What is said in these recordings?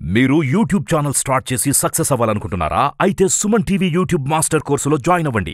మీరు YouTube channel start చేసి success అవ్వాలనుకుంటున్నారా అయితే సుమన్ టీవీ యూట్యూబ్ మాస్టర్ కోర్సులో జాయిన్ అవ్వండి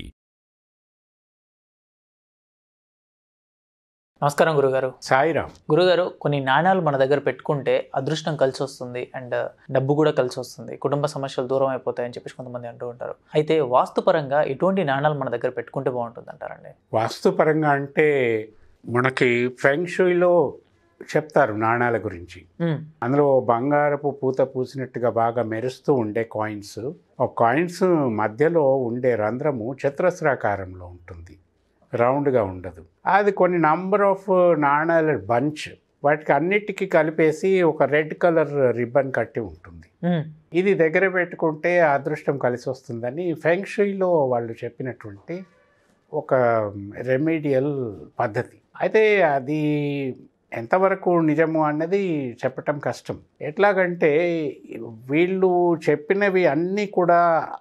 నమస్కారం గురుగారు సాయిరామ్ గురుగారు కొన్ని నాణ్యాలు మన దగ్గర పెట్టుకుంటే అదృష్టం కలిసి వస్తుంది అండ్ డబ్బు కూడా కలిసి వస్తుంది కుటుంబ సమస్యలు దూరం అయిపోతాయని చెప్పేసి కొంతమంది అంటూ ఉంటారు అయితే వాస్తుపరంగా ఎటువంటి నాణ్యాలు మన దగ్గర పెట్టుకుంటే బాగుంటుంది అంటారండి వాస్తుపరంగా అంటే మనకి ఫెంగ్షుయిలో చెప్తారు నాణాల గురించి మ్మ్. అందులో అందులో బంగారపు పూత పూసినట్టుగా బాగా మెరుస్తూ ఉండే కాయిన్స్ ఆ కాయిన్స్ మధ్యలో ఉండే రంధ్రము చతురస్రాకారంలో ఉంటుంది రౌండ్గా ఉండదు అది కొన్ని నంబర్ ఆఫ్ నాణాల బంచ్ వాటికి అన్నిటికీ కలిపేసి ఒక రెడ్ కలర్ రిబ్బన్ కట్టి ఉంటుంది మ్మ్. ఇది దగ్గర పెట్టుకుంటే అదృష్టం కలిసి వస్తుందని ఫెంక్షుయిలో వాళ్ళు చెప్పినటువంటి ఒక రెమెడియల్ పద్ధతి అయితే అది ఎంతవరకు నిజము అన్నది చెప్పటం కష్టం ఎట్లాగంటే వీళ్ళు చెప్పినవి అన్నీ కూడా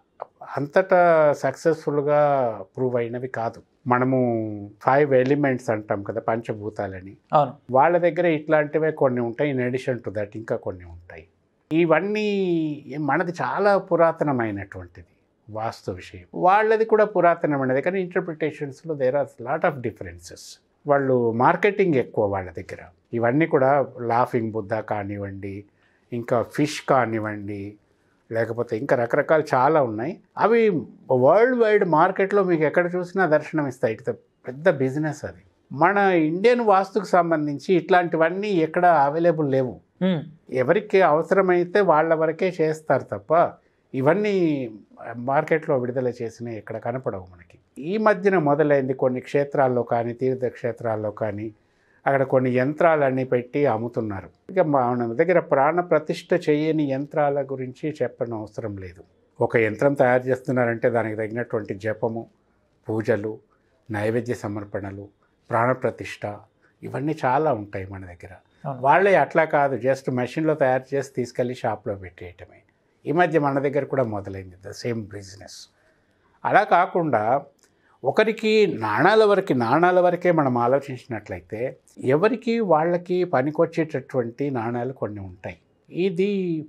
అంతటా సక్సెస్ఫుల్గా ప్రూవ్ అయినవి కాదు మనము ఫైవ్ ఎలిమెంట్స్ అంటాం కదా పంచభూతాలని అవును వాళ్ళ దగ్గర ఇట్లాంటివే కొన్ని ఉంటాయి ఇన్ అడిషన్ టు దట్ ఇంకా కొన్ని ఉంటాయి ఇవన్నీ మనది చాలా పురాతనమైనటువంటిది వాస్తు విషయం వాళ్ళది కూడా పురాతనమైనది కానీ ఇంటర్ప్రిటేషన్స్లో there are lot of differences వాళ్ళు మార్కెటింగ్ ఎక్కువ వాళ్ళ దగ్గర ఇవన్నీ కూడా లాఫింగ్ బుద్ధ కానివ్వండి ఇంకా ఫిష్ కానివ్వండి లేకపోతే ఇంకా రకరకాలు చాలా ఉన్నాయి అవి వరల్డ్ వైడ్ మార్కెట్లో మీకు ఎక్కడ చూసినా దర్శనం ఇస్తాయి ఇట్ పెద్ద బిజినెస్ అది మన ఇండియన్ వాస్తుకు సంబంధించి ఇట్లాంటివన్నీ ఎక్కడ అవైలబుల్ లేవు మ్మ్. ఎవరికి అవసరమైతే వాళ్ళ వరకే చేస్తారు తప్ప ఇవన్నీ మార్కెట్లో విడుదల చేసిన ఎక్కడ కనపడవు మనకి ఈ మధ్యన మొదలైంది కొన్ని క్షేత్రాల్లో కానీ తీర్థక్షేత్రాల్లో కానీ అక్కడ కొన్ని యంత్రాలన్నీ పెట్టి అమ్ముతున్నారు ఇక మన దగ్గర ప్రాణ ప్రతిష్ఠ చేయని యంత్రాల గురించి చెప్పడం అవసరం లేదు ఒక యంత్రం తయారు చేస్తున్నారంటే దానికి తగినటువంటి జపము పూజలు నైవేద్య సమర్పణలు ప్రాణప్రతిష్ఠ ఇవన్నీ చాలా ఉంటాయి మన దగ్గర అవును. వాళ్ళే అట్లా కాదు జస్ట్ మెషిన్లో తయారు చేసి తీసుకెళ్ళి షాప్లో పెట్టేయటమే ఈ మధ్య మన దగ్గర కూడా మొదలైంది ద సేమ్ బిజినెస్ అలా కాకుండా ఒకరికి నాణాల వరకు నాణాల వరకే మనం ఆలోచించినట్లయితే ఎవరికి వాళ్ళకి పనికొచ్చేటటువంటి నాణాలు కొన్ని ఉంటాయి ఇది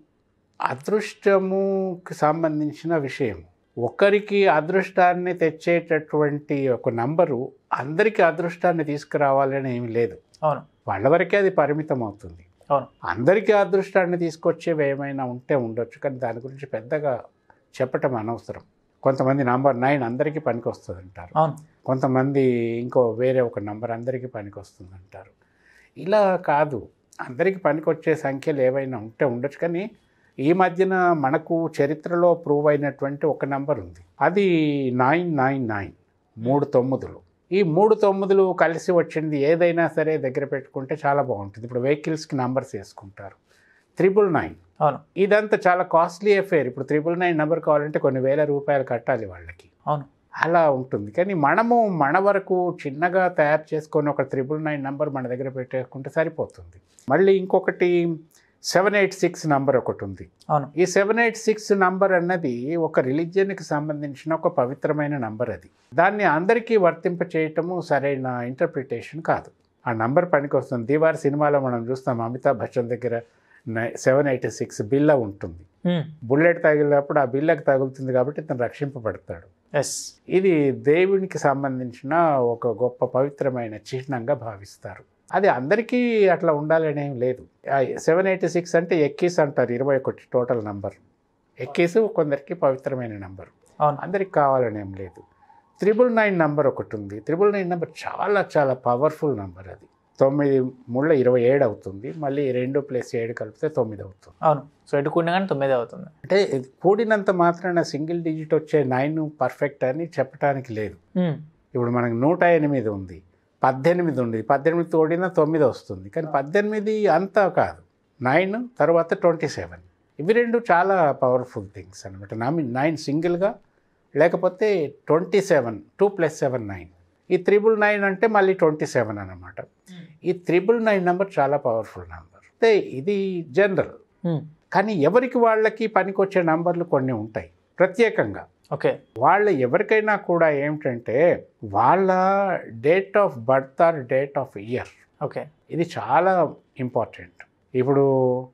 అదృష్టముకి సంబంధించిన విషయం ఒకరికి అదృష్టాన్ని తెచ్చేటటువంటి ఒక నంబరు అందరికీ అదృష్టాన్ని తీసుకురావాలని ఏమీ లేదు అవును వాళ్ళ వరకే అది పరిమితం అవుతుంది అవును అందరికీ అదృష్టాన్ని తీసుకొచ్చేవి ఏమైనా ఉంటే ఉండొచ్చు కానీ దాని గురించి పెద్దగా చెప్పటం అనవసరం కొంతమంది నంబర్ నైన్ అందరికీ పనికి వస్తుంది అంటారు అవును కొంతమంది ఇంకో వేరే ఒక నంబర్ అందరికీ పనికి వస్తుంది అంటారు ఇలా కాదు అందరికీ పనికొచ్చే సంఖ్యలు ఏవైనా ఉంటే ఉండొచ్చు కానీ ఈ మధ్యన మనకు చరిత్రలో ప్రూవ్ అయినటువంటి ఒక నంబర్ ఉంది అది నైన్ నైన్ నైన్ మూడు తొమ్మిదిలు ఈ మూడు తొమ్మిదిలు కలిసి వచ్చింది ఏదైనా సరే దగ్గర పెట్టుకుంటే చాలా బాగుంటుంది ఇప్పుడు వెహికల్స్కి నంబర్స్ వేసుకుంటారు త్రిబుల్ నైన్ అవును ఇదంతా చాలా కాస్ట్లీ అఫేర్ ఇప్పుడు త్రిబుల్ నైన్ నెంబర్ కావాలంటే కొన్ని వేల రూపాయలు కట్టాలి వాళ్ళకి అవును అలా ఉంటుంది కానీ మనము మన వరకు చిన్నగా తయారు చేసుకొని ఒక త్రిబుల్ నైన్ నంబర్ మన దగ్గర పెట్టేసుకుంటే సరిపోతుంది మళ్ళీ ఇంకొకటి సెవెన్ ఎయిట్ సిక్స్ నంబర్ ఒకటి ఉంది అవును ఈ సెవెన్ ఎయిట్ సిక్స్ నంబర్ అన్నది ఒక రిలీజియన్కి సంబంధించిన ఒక పవిత్రమైన నంబర్ అది దాన్ని అందరికీ వర్తింప చేయటము సరైన ఇంటర్ప్రిటేషన్ కాదు ఆ నంబర్ పనికి వస్తుంది దీవార్ సినిమాలో మనం చూస్తాం అమితాబ్ బచ్చన్ దగ్గర సెవెన్ ఎయిట్ సిక్స్ బిల్ల ఉంటుంది మ్మ్. బుల్లెట్ తగిలినప్పుడు ఆ బిల్లకు తగులుతుంది కాబట్టి ఇతను రక్షింపబడతాడు ఎస్ ఇది దేవునికి సంబంధించిన ఒక గొప్ప పవిత్రమైన చిహ్నంగా భావిస్తారు అది అందరికీ అట్లా ఉండాలని ఏం లేదు సెవెన్ ఎయిటీ సిక్స్ అంటే ఎక్కీస్ అంటారు ఇరవై ఒకటి టోటల్ నంబర్ ఎక్కీస్ కొందరికి పవిత్రమైన నంబర్ అవును అందరికి కావాలని ఏం లేదు త్రిబుల్ నైన్ నంబర్ ఒకటి ఉంది త్రిబుల్ నైన్ నెంబర్ చాలా చాలా పవర్ఫుల్ నంబర్ అది తొమ్మిది ముళ్ళ ఇరవై ఏడు అవుతుంది మళ్ళీ రెండు ప్లస్ ఏడు కలిపితే తొమ్మిది అవుతుంది అవును సో ఎటు కూడినా కానీ తొమ్మిది అవుతుంది అంటే ఇది కూడినంత మాత్రాన సింగిల్ డిజిట్ వచ్చే నైన్ పర్ఫెక్ట్ అని చెప్పడానికి లేదు మ్మ్. ఇప్పుడు మనకు నూట ఎనిమిది ఉంది పద్దెనిమిది ఉంది పద్దెనిమిది తోడిన తొమ్మిది వస్తుంది కానీ పద్దెనిమిది అంతా కాదు నైన్ తర్వాత ట్వంటీ సెవెన్ ఇవి రెండు చాలా పవర్ఫుల్ థింగ్స్ అనమాట నైన్ సింగిల్గా లేకపోతే twenty seven two plus seven nine ఈ త్రిబుల్ నైన్ అంటే మళ్ళీ ట్వంటీ సెవెన్ అనమాట ఈ త్రిబుల్ నైన్ నెంబర్ చాలా పవర్ఫుల్ నెంబర్ అయితే ఇది జనరల్ మ్మ్. కానీ ఎవరికి వాళ్ళకి పనికొచ్చే నంబర్లు కొన్ని ఉంటాయి ప్రత్యేకంగా ఓకే వాళ్ళ ఎవరికైనా కూడా ఏమిటంటే వాళ్ళ date of birth or date of year okay ఇది చాలా ఇంపార్టెంట్ ఇప్పుడు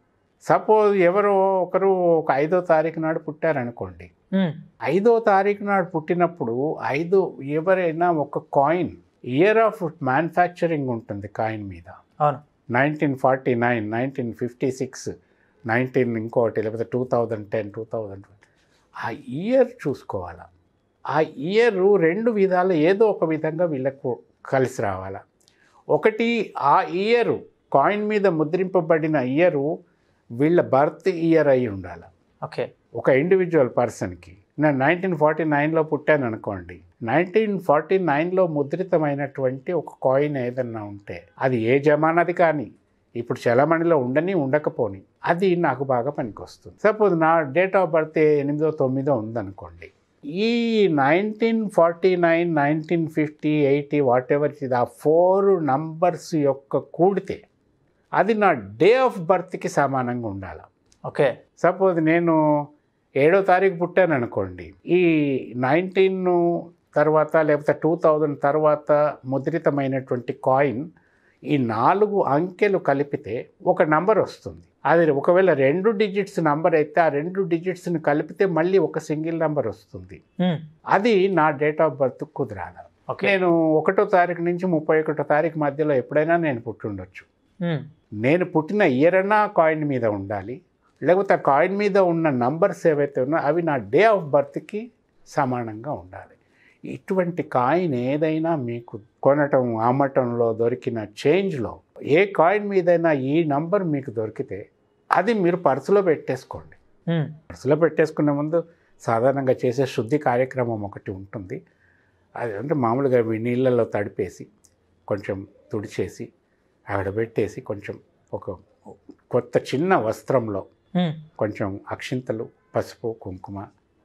సపోజ్ ఎవరో ఒకరు ఒక ఐదో తారీఖు నాడు పుట్టారనుకోండి మ్మ్. ఐదో తారీఖు నాడు పుట్టినప్పుడు ఐదు ఎవరైనా ఒక కాయిన్ ఇయర్ ఆఫ్ మ్యానుఫ్యాక్చరింగ్ ఉంటుంది కాయిన్ మీద అవును nineteen forty nine nineteen fifty six nineteen ఇంకోటి లేకపోతే two thousand ten two thousand ఆ ఇయర్ చూసుకోవాలా ఆ ఇయర్ రెండు విధాలు ఏదో ఒక విధంగా వీళ్ళకు కలిసి రావాలా ఒకటి ఆ ఇయర్ కాయిన్ మీద ముద్రింపబడిన ఇయరు వీళ్ళ బర్త్ ఇయర్ అయి ఉండాలి ఓకే ఒక ఇండివిజువల్ పర్సన్కి నేను నైన్టీన్ ఫార్టీ నైన్లో పుట్టాను అనుకోండి నైన్టీన్ ఫార్టీ నైన్లో ముద్రితమైనటువంటి ఒక కాయిన్ ఏదన్నా ఉంటే అది ఏ జమానాది కానీ ఇప్పుడు చలమణిలో ఉండని ఉండకపోని అది నాకు బాగా పనికొస్తుంది సపోజ్ నా డేట్ ఆఫ్ బర్త్ ఎనిమిదో తొమ్మిదో ఉందనుకోండి ఈ nineteen forty nine nineteen fifty eighty whatever ఇది ఆ ఫోర్ నంబర్స్ యొక్క కూడితే అది నా డే ఆఫ్ బర్త్కి సమానంగా ఉండాలి ఓకే సపోజ్ నేను ఏడో తారీఖు పుట్టాను అనుకోండి ఈ నైన్టీన్ తర్వాత లేకపోతే టూ థౌజండ్ తర్వాత ముద్రితమైనటువంటి కాయిన్ ఈ నాలుగు అంకెలు కలిపితే ఒక నంబర్ వస్తుంది అది ఒకవేళ రెండు డిజిట్స్ నంబర్ అయితే ఆ రెండు డిజిట్స్ని కలిపితే మళ్ళీ ఒక సింగిల్ నంబర్ వస్తుంది మ్మ్. అది నా డేట్ ఆఫ్ బర్త్ కుదరాలి ఓకే నేను ఒకటో తారీఖు నుంచి ముప్పై ఒకటో తారీఖు మధ్యలో ఎప్పుడైనా నేను పుట్టుండొచ్చు మ్మ్. నేను పుట్టిన ఇయర్ అన్నా కాయిన్ మీద ఉండాలి లేకపోతే ఆ కాయిన్ మీద ఉన్న నంబర్స్ ఏవైతే ఉన్నాయో అవి నా డే ఆఫ్ బర్త్కి సమానంగా ఉండాలి ఇటువంటి కాయిన్ ఏదైనా మీకు కొనటం అమ్మటంలో దొరికిన చేంజ్లో ఏ కాయిన్ మీదైనా ఈ నంబర్ మీకు దొరికితే అది మీరు పర్సులో పెట్టేసుకోండి మ్మ్. పర్సులో పెట్టేసుకునే ముందు సాధారణంగా చేసే శుద్ధి కార్యక్రమం ఒకటి ఉంటుంది అది అంటే మామూలుగా ఇవి నీళ్ళల్లో తడిపేసి కొంచెం తుడిచేసి అక్కడ పెట్టేసి కొంచెం ఒక కొత్త చిన్న వస్త్రంలో మ్మ్. కొంచెం అక్షింతలు పసుపు కుంకుమ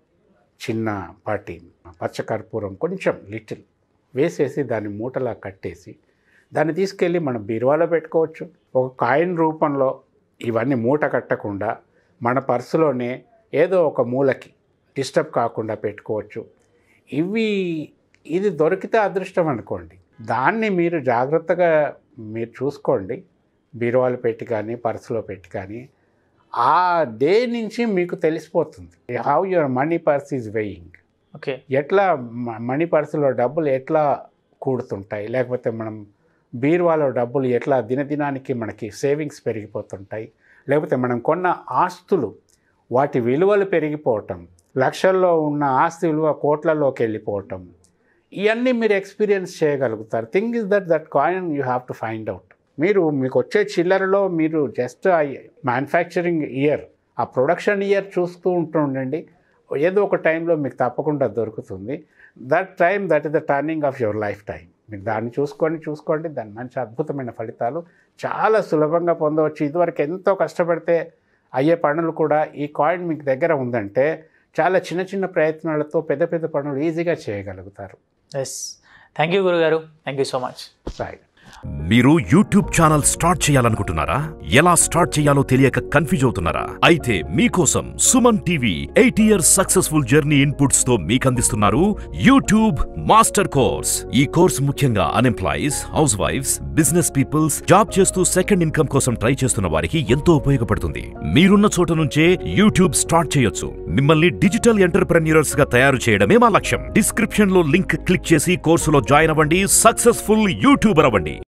చిన్న పాటి పచ్చకర్పూరం కొంచెం లిటిల్ వేసేసి దాన్ని మూటలా కట్టేసి దాన్ని తీసుకెళ్ళి మనం బీరువాలో పెట్టుకోవచ్చు ఒక కాయిన్ రూపంలో ఇవన్నీ మూట కట్టకుండా మన పర్సులోనే ఏదో ఒక మూలకి డిస్టర్బ్ కాకుండా పెట్టుకోవచ్చు ఇవి ఇది దొరికితే అదృష్టం అనుకోండి దాన్ని మీరు జాగ్రత్తగా మీరు చూసుకోండి బీరువాలో పెట్టి కానీ పర్సులో పెట్టి కానీ ఆ డే నుంచి మీకు తెలిసిపోతుంది how your money purse is weighing okay ఎట్లా మ- మనీ పర్సులో డబ్బులు ఎట్లా కూడుతుంటాయి లేకపోతే మనం బీరువాలో డబ్బులు ఎట్లా దినదినానికి మనకి సేవింగ్స్ పెరిగిపోతుంటాయి లేకపోతే మనం కొన్న ఆస్తులు వాటి విలువలు పెరిగిపోవటం లక్షల్లో ఉన్న ఆస్తి విలువ కోట్లలోకి వెళ్ళిపోవటం ఇవన్నీ మీరు ఎక్స్పీరియన్స్ చేయగలుగుతారు thing is that that coin you have to find out మీరు మీకు వచ్చే చిల్లరలో మీరు జస్ట్ ఆ మ్యానుఫ్యాక్చరింగ్ ఇయర్ ఆ ప్రొడక్షన్ ఇయర్ చూస్తూ ఉంటుండండి ఏదో ఒక టైంలో మీకు తప్పకుండా దొరుకుతుంది that time that is the turning of your life time మీరు దాన్ని చూసుకోండి చూసుకోండి దాని మంచి అద్భుతమైన ఫలితాలు చాలా సులభంగా పొందవచ్చు ఇదివరకు ఎంతో కష్టపడితే అయ్యే పనులు కూడా ఈ కాయిన్ మీకు దగ్గర ఉందంటే చాలా చిన్న చిన్న ప్రయత్నాలతో పెద్ద పెద్ద పనులు ఈజీగా చేయగలుగుతారు ఎస్ థ్యాంక్ యూ గురుగారు thank you so much right మీరు యూట్యూబ్ ఛానల్ స్టార్ట్ చేయాలనుకుంటున్నారా ఎలా స్టార్ట్ చేయాలో తెలియక కన్ఫ్యూజ్ అవుతున్నారా అయితే మీకోసం Suman TV eight years successful journey inputs తో మీకు అందిస్తున్నారు యూట్యూబ్ మాస్టర్ కోర్స్ ఈ కోర్స్ ముఖ్యంగా unemployees house wives business peoples job చేస్తూ సెకండ్ ఇన్కమ్ కోసం ట్రై చేస్తున్న వారికి ఎంతో ఉపయోగపడుతుంది మీరున్న చోట నుంచే యూట్యూబ్ స్టార్ట్ చేయొచ్చు మిమ్మల్ని డిజిటల్ ఎంటర్ప్రెన్యూర్స్ గా తయారు చేయడమే మా లక్ష్యం డిస్క్రిప్షన్ లో లింక్ క్లిక్ చేసి కోర్సులో జాయిన్ అవ్వండి సక్సెస్ఫుల్ యూట్యూబర్ అవ్వండి